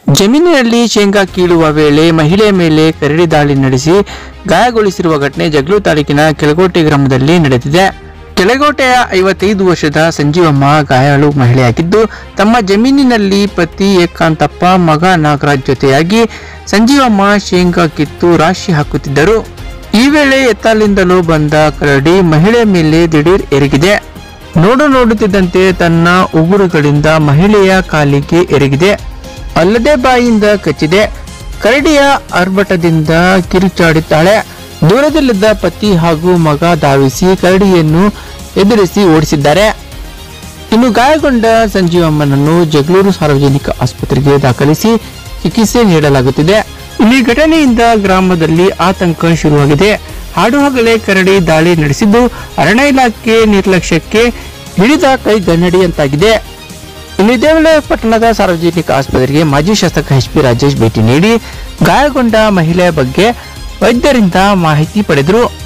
ಜಮೀನಿನಲ್ಲಿ ಶೇಂಗಾ ಕೀಳುವ ವೇಳೆ ಮಹಿಳೆಯ ಮೇಲೆ ಕರಡಿ ದಾಳಿ ನಡೆಸಿ ಗಾಯಗೊಳಿಸಿರುವ ಘಟನೆ ಜಗಳೂರು ತಾಲೂಕಿನ ಕೆಳಗೋಟೆ ಗ್ರಾಮದಲ್ಲಿ ನಡೆದಿದೆ ಕೆಳಗೋಟೆಯ ಐವತ್ತೈದು ವರ್ಷದ ಸಂಜೀವಮ್ಮ ಗಾಯಾಳು ಮಹಿಳೆಯಾಗಿದ್ದು ತಮ್ಮ ಜಮೀನಿನಲ್ಲಿ ಪತಿ ಏಕಾಂತಪ್ಪ ಮಗ ನಾಗರಾಜ್ ಜೊತೆಯಾಗಿ ಸಂಜೀವಮ್ಮ ಶೇಂಗಾ ಕಿತ್ತು ರಾಶಿ ಹಾಕುತ್ತಿದ್ದರು ಈ ವೇಳೆ ಎತ್ತಲಿಂದಲೂ ಬಂದ ಕರಡಿ ಮಹಿಳೆಯ ಮೇಲೆ ದಿಢೀರ್ ಎರಗಿದೆ ನೋಡು ನೋಡುತ್ತಿದ್ದಂತೆ ತನ್ನ ಉಗುರುಗಳಿಂದ ಮಹಿಳೆಯ ಕಾಲಿಗೆ ಎರಗಿದೆ ಅಲ್ಲದೆ ಬಾಯಿಯಿಂದ ಕಚ್ಚಿದೆ ಕರಡಿಯ ಆರ್ಭಟದಿಂದ ಕಿರುಚಾಡುತ್ತಾಳೆ ದೂರದಲ್ಲಿದ್ದ ಪತಿ ಹಾಗೂ ಮಗ ಧಾವಿಸಿ ಕರಡಿಯನ್ನು ಎದುರಿಸಿ ಓಡಿಸಿದ್ದಾರೆ ಇನ್ನು ಗಾಯಗೊಂಡ ಸಂಜೀವಮ್ಮನನ್ನು ಜಗಳೂರು ಸಾರ್ವಜನಿಕ ಆಸ್ಪತ್ರೆಗೆ ದಾಖಲಿಸಿ ಚಿಕಿತ್ಸೆ ನೀಡಲಾಗುತ್ತಿದೆ ಇನ್ನು ಈ ಘಟನೆಯಿಂದ ಗ್ರಾಮದಲ್ಲಿ ಆತಂಕ ಶುರುವಾಗಿದೆ ಹಾಡುಹಗಲೇ ಕರಡಿ ದಾಳಿ ನಡೆಸಿದ್ದು ಅರಣ್ಯ ಇಲಾಖೆ ನಿರ್ಲಕ್ಷ್ಯಕ್ಕೆ ಹಿಡಿದ ಕೈ ಗನ್ನಡಿಯಂತಾಗಿದೆ ಇನ್ನು ಇದೇ ವೇಳೆ ಪಟ್ಟಣದ ಸಾರ್ವಜನಿಕ ಆಸ್ಪತ್ರೆಗೆ ಮಾಜಿ ಶಾಸಕ ಎಚ್ ಪಿ ರಾಜೇಶ್ ಭೇಟಿ ನೀಡಿ ಗಾಯಗೊಂಡ ಮಹಿಳೆಯ ಬಗ್ಗೆ ವೈದ್ಯರಿಂದ ಮಾಹಿತಿ ಪಡೆದರು